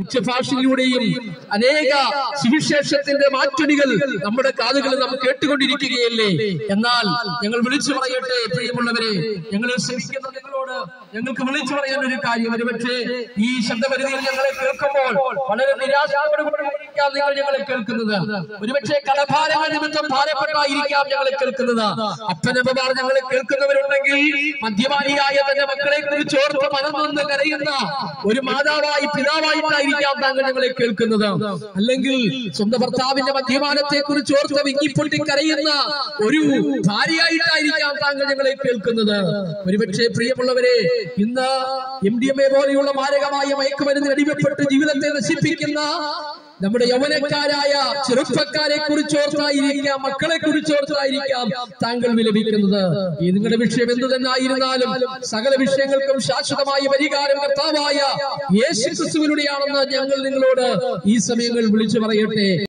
ഉച്ചഭാഷയിലൂടെയും അനേക സുവിശേഷത്തിന്റെ മാറ്റുണികൾ നമ്മുടെ കാതുകളിൽ നാം കേട്ടുകൊണ്ടിരിക്കുകയല്ലേ എന്നാൽ ഞങ്ങൾ വിളിച്ചു പറയട്ടെ പ്രിയമുള്ളവരെ ഞങ്ങളെ ശ്രമിക്കുന്ന നിങ്ങളോട് ഞങ്ങൾക്ക് വിളിച്ചു പറയാൻ ഒരു കാര്യം ഒരുപക്ഷെ ഈ ശബ്ദപരിധിയിൽ ഞങ്ങളെ കേൾക്കുമ്പോൾ വളരെ നിരാശാപരമായിരിക്കാം നിങ്ങൾ ഞങ്ങളെ കേൾക്കുന്നത് ഒരുപക്ഷെ കടഭാരങ്ങൾ നിമിത്തം ഭാരപ്പെട്ടായിരിക്കാം ഞങ്ങളെ കേൾക്കുന്നത് അപ്പനമ്മമാർ ഞങ്ങളെ കേൾക്കുന്നവരുണ്ടെങ്കിൽ മദ്യപാനിയായ തന്റെ മക്കളെ കുറിച്ച് ഓർത്ത് മനംനൊന്ന് കരയുന്ന ഒരു മാതാവായി പിതാവായിട്ടായിരിക്കാം താങ്കൾ ഞങ്ങളെ കേൾക്കുന്നത് അല്ലെങ്കിൽ സ്വന്തം ഭർത്താവിന്റെ മദ്യപാനത്തെ കുറിച്ച് ഓർത്ത് വിങ്ങിപ്പൊട്ടി കരയുന്ന ഒരു ഭാര്യയായിട്ടായിരിക്കാം താങ്കൾ ഞങ്ങളെ കേൾക്കുന്നത് ഒരുപക്ഷെ പ്രിയമുള്ളവരെ ഇന്ന് എം ഡി എം എ പോലെയുള്ള മാരകമായ മയക്കുമരുന്നിന് അടിമപ്പെട്ട് ജീവിതത്തെ നശിപ്പിക്കുന്ന നമ്മുടെ യൗവനക്കാരായ ചെറുപ്പക്കാരെ കുറിച്ചോർത്തായിരിക്കാം മക്കളെ കുറിച്ചോർത്തായിരിക്കാം താങ്കൾ വിലപിക്കുന്നത് ഈ നിങ്ങളുടെ വിഷയം എന്തു തന്നെ ആയിരുന്നാലും സകല വിഷയങ്ങൾക്കും ശാശ്വതമായ പരിഹാരം കർത്താവായ യേശു ക്രിസ്തുവിലൂടെയാണെന്ന് ഞങ്ങൾ നിങ്ങളോട് ഈ സമയങ്ങൾ വിളിച്ചു പറയട്ടെ